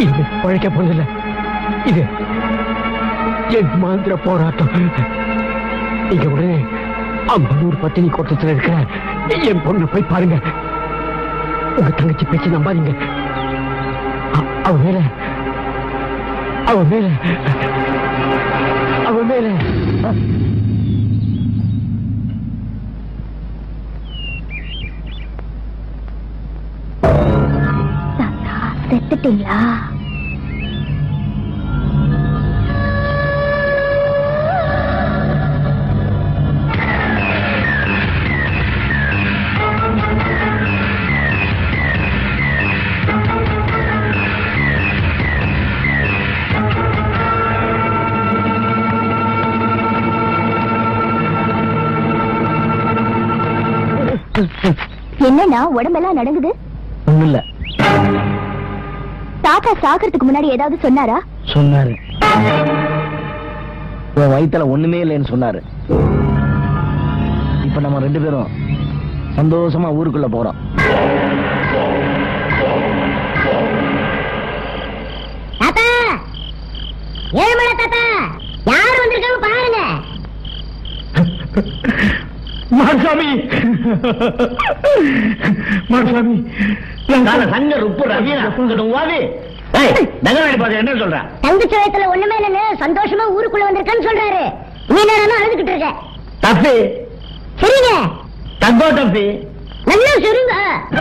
இனிமே பழைக்க போறதில்ல இது என் மாந்திர போராட்டம் நீங்க உடனே அம்பனூர் பத்தினி கோட்டத்தில் இருக்கிற என் பொண்ணை போய் பாருங்க உங்க தங்கச்சி பேச்சு நம்பாதீங்க அ- அவ மேல அவ மேல அவ மேல தாத்தா செத்துட்டீங்களா என்னன்னா உடம்பெல்லாம் நடங்குது ஒண்ணும் இல்ல தாத்தா சாகிறதுக்கு முன்னாடி ஏதாவது சொன்னாரா சொன்னாரு உன் வயித்துல ஒண்ணுமே இல்லைன்னு சொன்னாரு இப்ப நம்ம ரெண்டு பேரும் சந்தோஷமா ஊருக்குள்ள போறோம் தாத்தா ஏழுமலை தாத்தா யார் வந்திருக்காங்க பாருங்க மாசாமி மாசாமி சங்க உப்பு என்ன சொல்ற தங்கச்சி வயசுல ஒண்ணுமே இல்லைன்னு சந்தோஷமா ஊருக்குள்ள வந்திருக்கேன்னு சொல்றாரு நீ நேரம் அழுதுகிட்டு இருக்க தப்பி சரிங்க தங்கோ தப்பி நல்லா சொல்லுங்க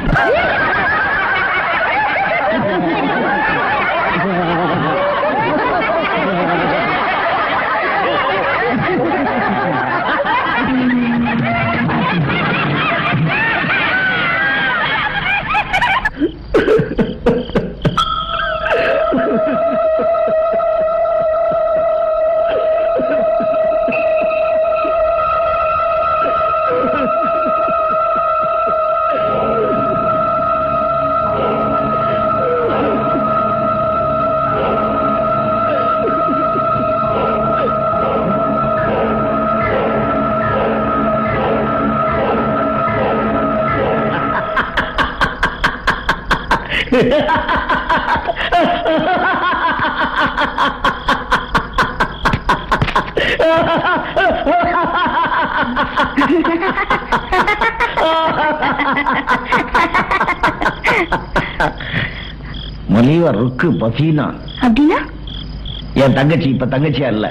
மலிவா ருக்கு பசீனா அப்படின்னா என் தங்கச்சி இப்ப தங்கச்சியா இல்ல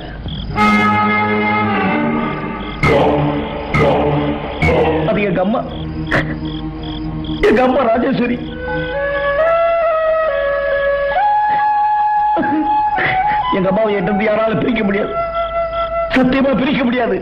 அது எங்க அம்மா எங்க அம்மா ராஜேஸ்வரி எங்க அம்மாவை எட்டு யாராலும் பிரிக்க முடியாது சத்தியமா பிரிக்க முடியாது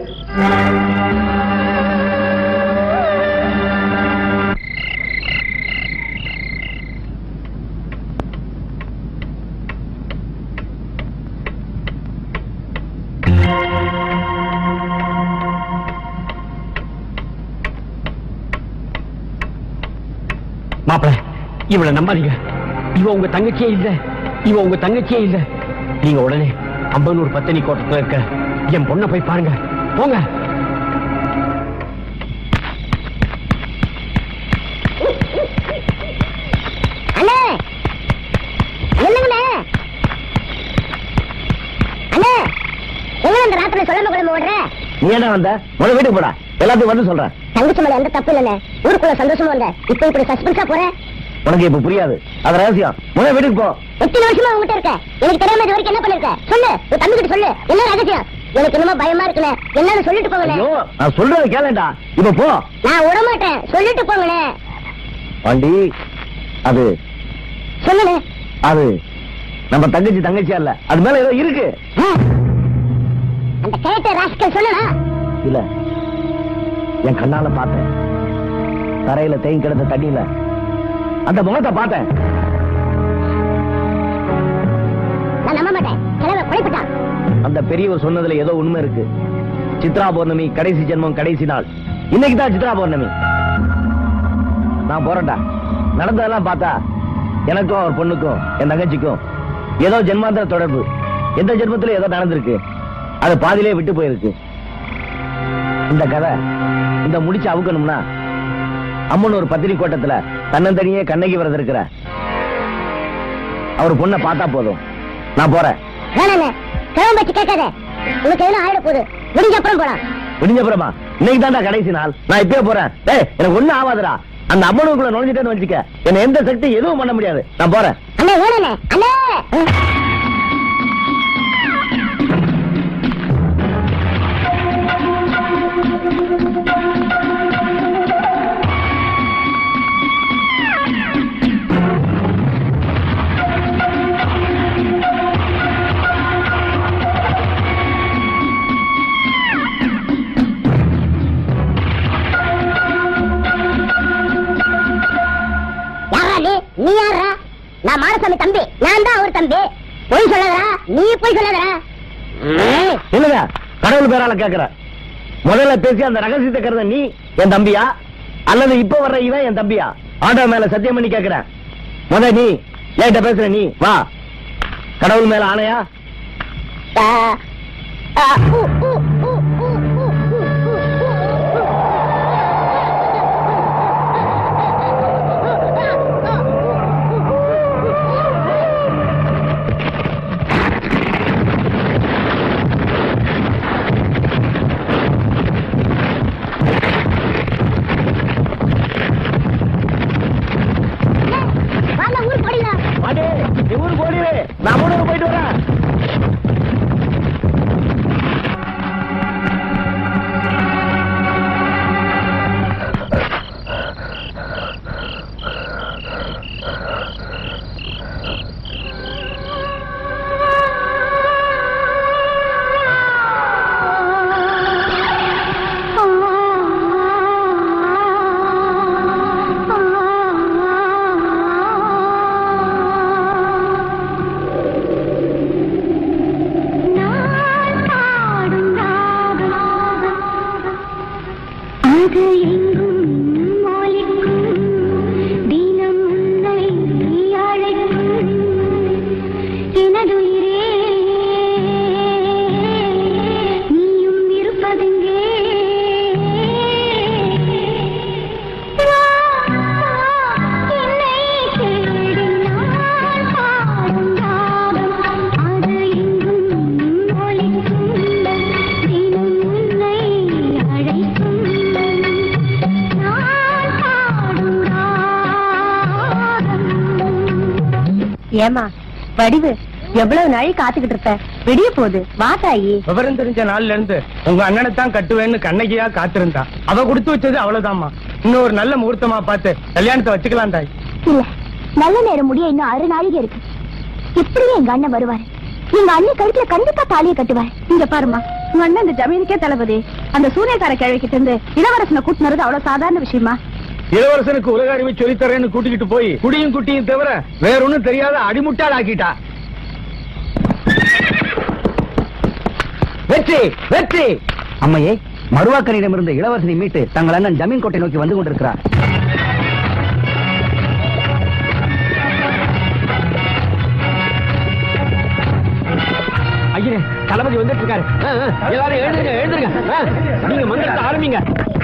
மாப்பிள இவளை நம்பாதீங்க இவ உங்க தங்கச்சியே இல்ல இவ உங்க தங்கச்சியே இல்ல நீங்க உடனே அம்பனூர் பத்தினி கோட்டத்துல இருக்க என் பொண்ணை போய் பாருங்க போங்க அண்ணே என்னங்கண்ணே அண்ணே எங்க அந்த ராத்திரி சொல்லாம குழம்பு ஓடுற நீ என்ன வந்த முதல்ல வீட்டுக்கு போடா எல்லாத்தையும் வந்து சொல்றேன் தங்கச்சி மேல எந்த தப்பு இல்லைண்ணே ஊருக்குள்ள சந்தோஷமா வந்த இப்ப இப்படி சஸ்பென்ஸா போறேன் உனக்கு இப்ப புரியாது அது ரகசியம் முதல்ல வீட்டுக்கு போ எத்தனை வருஷமா உங்ககிட்ட இருக்க எனக்கு தெரியாம இது வரைக்கும் என்ன பண்ணிருக்க சொல்லு உன் தம்பி கிட்ட சொல்லு என்ன ரகசியம் எனக்கு என்னமோ பயமா இருக்குண்ணே என்னன்னு சொல்லிட்டு போங்களே ஐயோ நான் சொல்றத கேளேண்டா இப்ப போ நான் விட மாட்டேன் சொல்லிட்டு போங்களே பாண்டி அது சொல்லுண்ணே அது நம்ம தங்கச்சி தங்கச்சியா இல்ல அது மேல ஏதோ இருக்கு அந்த கேட்ட ராஸ்கல் சொல்லுடா இல்ல என் கண்ணால பார்த்தேன் தரையில தேங்கி கிடந்த தண்ணியில அந்த முகத்தை பார்த்தேன் நான் நம்ப மாட்டேன் கிழமை குழைப்பிட்டான் அந்த பெரியவர் சொன்னதுல ஏதோ உண்மை இருக்கு சித்ரா பௌர்ணமி கடைசி ஜென்மம் கடைசி நாள் இன்னைக்கு தான் சித்ரா பௌர்ணமி நான் போறேன்டா நடந்ததெல்லாம் பார்த்தா எனக்கும் அவர் பொண்ணுக்கும் என் தங்கச்சிக்கும் ஏதோ ஜென்மாந்திர தொடர்பு எந்த ஜென்மத்துல ஏதோ நடந்திருக்கு அது பாதியிலே விட்டு போயிருக்கு இந்த கதை இந்த முடிச்சு அவுக்கணும்னா அம்மன் ஒரு பத்திரி கோட்டத்துல தன்னந்தனியே கண்ணகி விரதம் இருக்கிற அவர் பொண்ணை பார்த்தா போதும் நான் போறேன் வேணாண்ணே கிளம்ப வச்சு கேட்காத உனக்கு எதுவும் ஆயிட போகுது முடிஞ்ச அப்புறம் போலாம் விடிஞ்ச அப்புறமா இன்னைக்கு தான்டா கடைசி நாள் நான் இப்பயே போறேன் டேய் எனக்கு ஒண்ணும் ஆகாதுடா அந்த அம்மனுக்குள்ள நுழைஞ்சிட்டேன்னு வச்சுக்க என்ன எந்த சக்தி எதுவும் பண்ண முடியாது நான் போறேன் அண்ணே வேணாண்ணே அண்ணே யாரா நீ நீ யாரா நான் மாரசாமி தம்பி நான் தான் அவர் தம்பி பொய் சொல்லாதடா நீ பொய் சொல்லாதடா ம். இல்லங்க கடவுள் பேரால கேக்குறேன் முதல்ல பேசி அந்த ரகசியத்தை கருத நீ என் தம்பியா அல்லது இப்ப வர்ற இவன் என் தம்பியா ஆண்டவ மேல சத்தியம் பண்ணி கேக்குறேன் முத நீ ஏன்ட்ட பேசுற நீ வா கடவுள் மேல ஆணையா ஆ, ஆ, ஊ, ஊ, ஊ, ஊ, ஊ, ஊ, ஊ, ஊ. வாங்க ஊருக்கு போடிங்க பாட்டி நீ ஊருக்கு ஓடிடு நான் ஊருக்கு போயிட்டு வரேன் அது எங்கும் ஒலிக்கும் தினம் உன்னை அழைக்கும் எனதுயிரே நீயும் இருப்பதெங்கே வா, என்னை தேடி நான் பாடும் ராகம் அது எங்கும் ஒலிக்கும் தினம் உன்னை அழைக்கும் நான் பாடும் ராகம் ஏமா வடிவு எவ்வளவு நாளை காத்துக்கிட்டு இருப்ப விடிய போகுது வா தாயி விவரம் தெரிஞ்ச நாள்ல இருந்து உங்க அண்ணனை தான் கட்டுவேன்னு கண்ணகியா காத்திருந்தா அவ கொடுத்து வச்சது அவ்வளவுதாம்மா இன்னும் ஒரு நல்ல முகூர்த்தமா பார்த்து கல்யாணத்தை வச்சுக்கலாம் தாய் இல்ல நல்ல நேரம் முடிய இன்னும் அரை நாளைக்கு இருக்கு இப்படியே எங்க அண்ணன் வருவாரு எங்க அண்ணன் கழுத்துல கண்டிப்பா தாலியை கட்டுவாரு இங்க பாருமா உங்க அண்ணன் இந்த ஜமீனுக்கே தளபதி அந்த சூரியக்கார கிழவிக்கிட்ட இருந்து இளவரசனை கூட்டினது அவ்வளவு சாதாரண விஷயமா இளவரசனுக்கு உலக அறிவை சொல்லித்தரேன்னு கூட்டிக்கிட்டு போய் குடியும் குட்டியும் தவிர வேற ஒண்ணும் தெரியாத அடிமுட்டாள் ஆக்கிட்டா வெற்றி வெற்றி அம்மையே மருவாக்கனிடமிருந்து இளவரசனை மீட்டு தங்கள் அண்ணன் ஜமீன் கோட்டை நோக்கி வந்து கொண்டிருக்கிறார் ஐயரே தளபதி வந்துட்டு இருக்காரு ஆ, ஆ, எல்லாரும் எழுந்துருங்க எழுந்துருங்க ஆ, நீங்க மந்திரத்தை ஆரம்பிங்க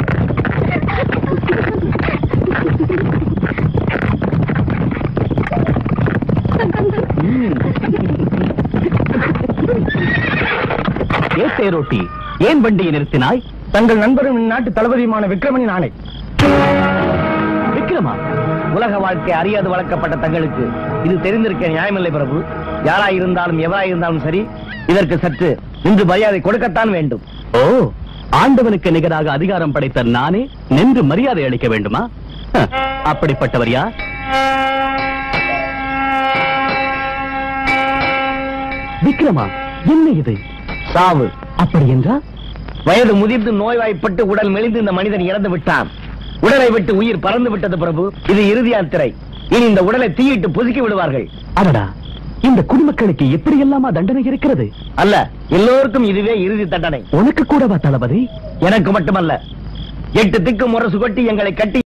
ஏ தேரோட்டி ஏன் வண்டியை நிறுத்தினாய் தங்கள் நண்பரும் இந்நாட்டு தளபதியுமான விக்ரமணி நாணை விக்ரமா உலக வாழ்க்கை அறியாது வளர்க்கப்பட்ட தங்களுக்கு இது தெரிந்திருக்க நியாயமில்லை பிரபு யாரா இருந்தாலும் எவரா இருந்தாலும் சரி இதற்கு சற்று இன்று மரியாதை கொடுக்கத்தான் வேண்டும் ஓ ஆண்டவனுக்கு நிகராக அதிகாரம் படைத்த நானே நின்று மரியாதை அளிக்க வேண்டுமா ஹ, அப்படிப்பட்டவர் யார் விக்ரமா என்ன இது சாவு அப்படி என்றால் வயது முதிர்ந்து நோய்வாய்ப்பட்டு உடல் மெலிந்து இந்த மனிதன் இறந்து விட்டான் உடலை விட்டு உயிர் பறந்து விட்டது பிரபு இது இறுதி யாத்திரை இனி இந்த உடலை தீயிட்டு புதுக்கி விடுவார்கள் அடடா இந்த குடிமக்களுக்கு எப்படி எல்லாமா தண்டனை இருக்கிறது அல்ல எல்லோருக்கும் இதுவே இறுதி தண்டனை உனக்கு கூடவா தளபதி எனக்கு மட்டுமல்ல எட்டு திக்கு முரசு கொட்டி எங்களை கட்டி